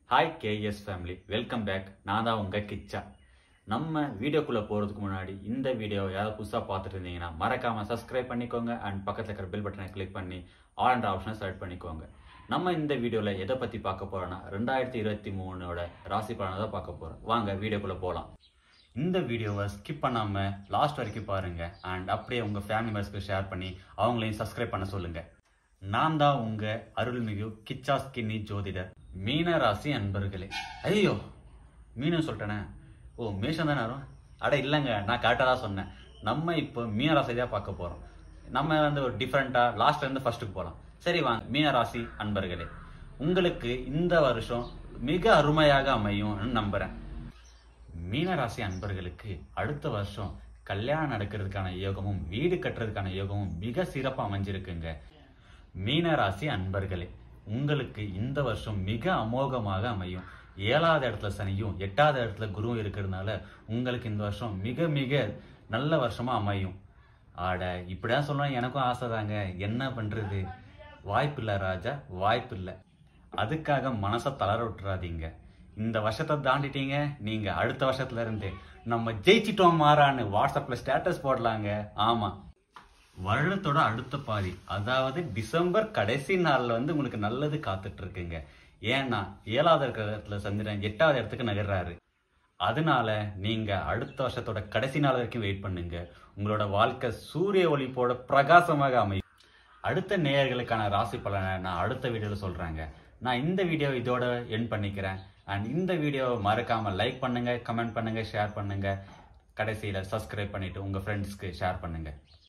hi KS family welcome back நான் தான் உங்கள் கிச்சா நம்ம வீடியோக்குள்ளே போகிறதுக்கு முன்னாடி இந்த வீடியோ யாராவது புதுசாக பார்த்துட்டு இருந்தீங்கன்னா மறக்காமல் சப்ஸ்கிரைப் பண்ணிக்கோங்க அண்ட் பக்கத்தில் இருக்கிற பெல் பட்டனை கிளிக் பண்ணி ஆல் அண்ட் ஆப்ஷனை செலக்ட் பண்ணிக்கோங்க நம்ம இந்த வீடியோவில் எதை பற்றி பார்க்க போகிறோன்னா ரெண்டாயிரத்தி இருபத்தி மூணோட ராசி பலனை தான் பார்க்க போகிறோம் வாங்க வீடியோக்குள்ளே போகலாம் இந்த வீடியோவை ஸ்கிப் பண்ணாமல் லாஸ்ட் வரைக்கும் பாருங்கள் அண்ட் அப்படியே உங்கள் ஃபேமிலி மெம்பர்ஸ்க்கு ஷேர் பண்ணி அவங்களையும் சப்ஸ்கிரைப் பண்ண சொல்லுங்கள் நான் தான் உங்க அருள்மிகு கிச்சா ஸ்கின்னி ஜோதிடர் மீன ராசி அன்பர்களே ஐயோ மீனம் சொல்லிட்டேனே ஓ மேஷம் தானே வரும் அட இல்லைங்க நான் கரெக்டாக தான் சொன்னேன் நம்ம இப்போ மீன ராசி தான் பார்க்க போகிறோம் நம்ம வந்து ஒரு டிஃப்ரெண்ட்டாக லாஸ்ட்ல இருந்து ஃபர்ஸ்ட்டுக்கு போகலாம் சரி வாங்க மீன ராசி அன்பர்களே உங்களுக்கு இந்த வருஷம் மிக அருமையாக அமையும்னு நம்புகிறேன் மீனராசி அன்பர்களுக்கு அடுத்த வருஷம் கல்யாணம் நடக்கிறதுக்கான யோகமும் வீடு கட்டுறதுக்கான யோகமும் மிக சிறப்பாக அமைஞ்சிருக்குங்க மீனராசி அன்பர்களே உங்களுக்கு இந்த வருஷம் மிக அமோகமாக அமையும் ஏழாவது இடத்துல சனியும் எட்டாவது இடத்துல குருவும் இருக்கிறதுனால உங்களுக்கு இந்த வருஷம் மிக மிக நல்ல வருஷமா அமையும் ஆட இப்படிதான் சொல்லணும் எனக்கும் ஆசைதாங்க என்ன பண்றது வாய்ப்பில்லை ராஜா வாய்ப்பில்லை அதுக்காக மனசை தளர விட்டுறாதீங்க இந்த வருஷத்தை தாண்டிட்டீங்க நீங்க அடுத்த வருஷத்துல இருந்து நம்ம ஜெயிச்சிட்டோம் மாறான்னு வாட்ஸ்அப்ல ஸ்டேட்டஸ் போடலாங்க ஆமா வருடத்தோட அடுத்த பாதி அதாவது டிசம்பர் கடைசி நாள்ல வந்து உங்களுக்கு நல்லது காத்துட்டு இருக்குங்க ஏன்னா ஏழாவது இருக்கிற இடத்துல சந்திரன் எட்டாவது இடத்துக்கு நகர்றாரு அதனால நீங்க அடுத்த வருஷத்தோட கடைசி நாள் வரைக்கும் வெயிட் பண்ணுங்க உங்களோட வாழ்க்கை சூரிய ஒளி போட பிரகாசமாக அமையும் அடுத்த நேயர்களுக்கான ராசி பலனை நான் அடுத்த வீடியோவில் சொல்கிறேங்க நான் இந்த வீடியோ இதோட என் பண்ணிக்கிறேன் அண்ட் இந்த வீடியோவை மறக்காமல் லைக் பண்ணுங்கள் கமெண்ட் பண்ணுங்கள் ஷேர் பண்ணுங்கள் கடைசியில் சப்ஸ்கிரைப் பண்ணிவிட்டு உங்கள் ஃப்ரெண்ட்ஸ்க்கு ஷேர் பண்ணுங்கள்